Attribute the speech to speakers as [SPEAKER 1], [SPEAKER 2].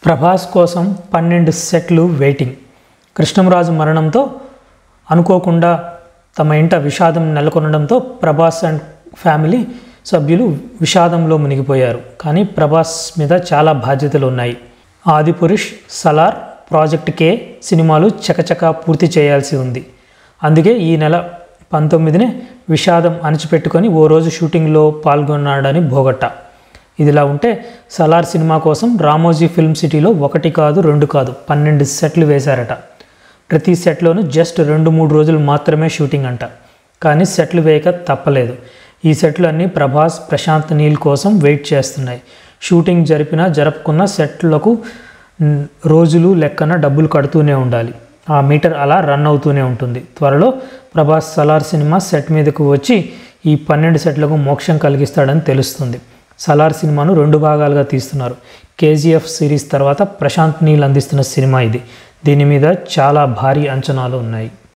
[SPEAKER 1] ప్రభాస్ కోసం పన్నెండు సెట్లు వెయిటింగ్ కృష్ణంరాజు మరణంతో అనుకోకుండా తమ ఇంట విషాదం నెలకొనడంతో ప్రభాస్ అండ్ ఫ్యామిలీ సభ్యులు విషాదంలో మునిగిపోయారు కానీ ప్రభాస్ మీద చాలా బాధ్యతలు ఉన్నాయి ఆదిపురుష్ సలార్ ప్రాజెక్ట్ కే సినిమాలు చకచకా పూర్తి చేయాల్సి ఉంది అందుకే ఈ నెల పంతొమ్మిదినే విషాదం అణిచిపెట్టుకొని ఓ రోజు షూటింగ్లో పాల్గొన్నాడని భోగట్ట ఇదిలా ఉంటే సలార్ సినిమా కోసం రామోజీ ఫిల్మ్ సిటీలో ఒకటి కాదు రెండు కాదు పన్నెండు సెట్లు వేశారట ప్రతి సెట్లోనూ జస్ట్ రెండు మూడు రోజులు మాత్రమే షూటింగ్ అంట కానీ సెట్లు వేయక తప్పలేదు ఈ సెట్లు అన్నీ ప్రభాస్ ప్రశాంత్ నీల్ కోసం వెయిట్ చేస్తున్నాయి షూటింగ్ జరిపినా జరపకున్న సెట్లకు మ్, రోజులు లెక్కన డబ్బులు కడుతూనే ఉండాలి ఆ మీటర్ అలా రన్ అవుతూనే ఉంటుంది త్వరలో ప్రభాస్ సలార్ సినిమా సెట్ మీదకు వచ్చి ఈ పన్నెండు సెట్లకు మోక్షం కలిగిస్తాడని తెలుస్తుంది సలార్ సినిమాను రెండు భాగాలుగా తీస్తున్నారు కేజీఎఫ్ సిరీస్ తర్వాత ప్రశాంత్ నీల్ అందిస్తున్న సినిమా ఇది దీని మీద చాలా భారీ అంచనాలు ఉన్నాయి